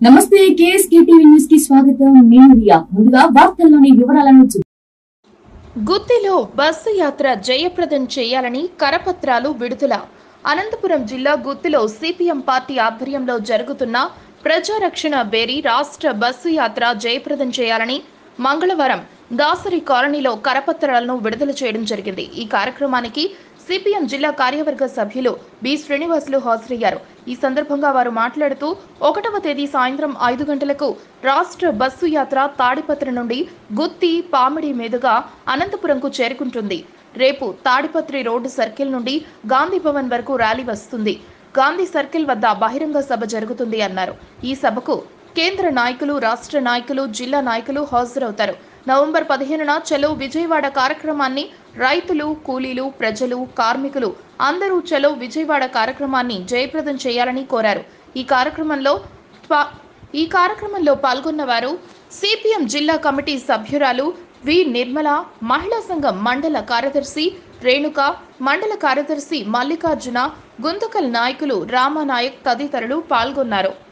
నమస్తే KSK TV news కి స్వాగతం నేను రియా ముందుగా వార్తల్లోని వివరాలను చూ- గుత్తిలో బస్సు యాత్ర జయప్రదం చేయాలని కరపత్రాలు విడుదల అనంతపురం జిల్లా గుత్తిలో సిపిఎం పార్టీ ఆధ్వర్యంలో జరుగుతున్న ప్రజారక్షణ బేరీ రాష్ట్ర బస్సు యాత్ర జయప్రదం చేయాలని మంగళవారం దాసరి కాలనీలో కరపత్రాలను విడుదల చేయడం జరిగింది ఈ కార్యక్రమానికి సిపిఎం జిల్లా కార్యవర్గ సభ్యులు బి శ్రీనివాసులు హాజరయ్యారు ఈ సందర్భంగా వారు మాట్లాడుతూ ఒకటవ తేదీ సాయంత్రం ఐదు గంటలకు రాష్ట్ర బస్సు యాత్ర తాడిపత్రి నుండి గుత్తి పామిడి మీదుగా అనంతపురంకు చేరుకుంటుంది రేపు తాడిపత్రి రోడ్డు సర్కిల్ నుండి గాంధీ భవన్ వరకు ర్యాలీ వస్తుంది గాంధీ సర్కిల్ వద్ద బహిరంగ సభ జరుగుతుంది అన్నారు ఈ సభకు కేంద్ర నాయకులు రాష్ట్ర నాయకులు జిల్లా నాయకులు హాజరవుతారు నవంబర్ పదిహేనున చలో విజయవాడ కార్యక్రమాన్ని రైతులు కూలీలు ప్రజలు కార్మికులు అందరూ చలో విజయవాడ కార్యక్రమాన్ని జయప్రదం చేయాలని కోరారు ఈ కార్యక్రమంలో పా- ఈ కార్యక్రమంలో పాల్గొన్న వారు సిపిఎం జిల్లా కమిటీ సభ్యురాలు వి నిర్మల మహిళా సంఘం మండల కార్యదర్శి రేణుక మండల కార్యదర్శి మల్లికార్జున గుంతకల్ నాయకులు రామానాయక్ తదితరులు పాల్గొన్నారు